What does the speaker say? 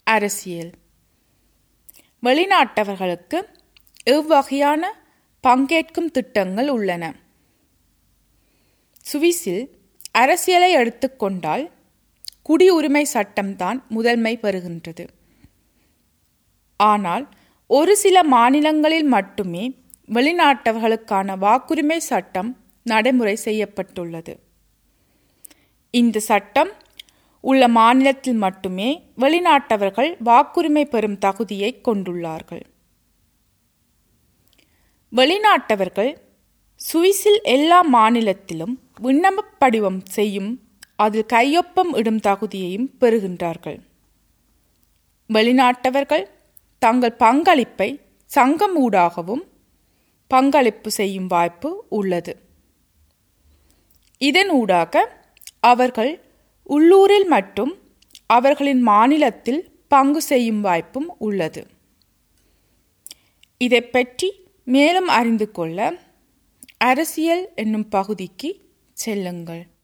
அரசியல் வெளிநாட்டவர்களுக்கு எவ்வகையான பங்கேற்கும் திட்டங்கள் உள்ளன சுவிஸில் அரசியலை எடுத்துக்கொண்டால் குடியுரிமை சட்டம்தான் முதன்மை பெறுகின்றது ஆனால் ஒரு சில மாநிலங்களில் மட்டுமே வெளிநாட்டவர்களுக்கான வாக்குரிமை சட்டம் நடைமுறை செய்யப்பட்டுள்ளது இந்த சட்டம் உள்ள மாநிலத்தில் மட்டுமே வெளிநாட்டவர்கள் வாக்குரிமை பெறும் தகுதியை கொண்டுள்ளார்கள் வெளிநாட்டவர்கள் சுவிஸில் எல்லா மாநிலத்திலும் விண்ணப்ப படிவம் செய்யும் அதில் கையொப்பம் இடும் தகுதியையும் பெறுகின்றார்கள் வெளிநாட்டவர்கள் தங்கள் பங்களிப்பை சங்கம் ஊடாகவும் பங்களிப்பு செய்யும் வாய்ப்பு உள்ளது இதன் ஊடாக அவர்கள் உள்ளூரில் மற்றும் அவர்களின் மாநிலத்தில் பங்கு செய்யும் வாய்ப்பும் உள்ளது இதை பற்றி மேலும் அறிந்து கொள்ள அரசியல் என்னும் பகுதிக்கு செல்லுங்கள்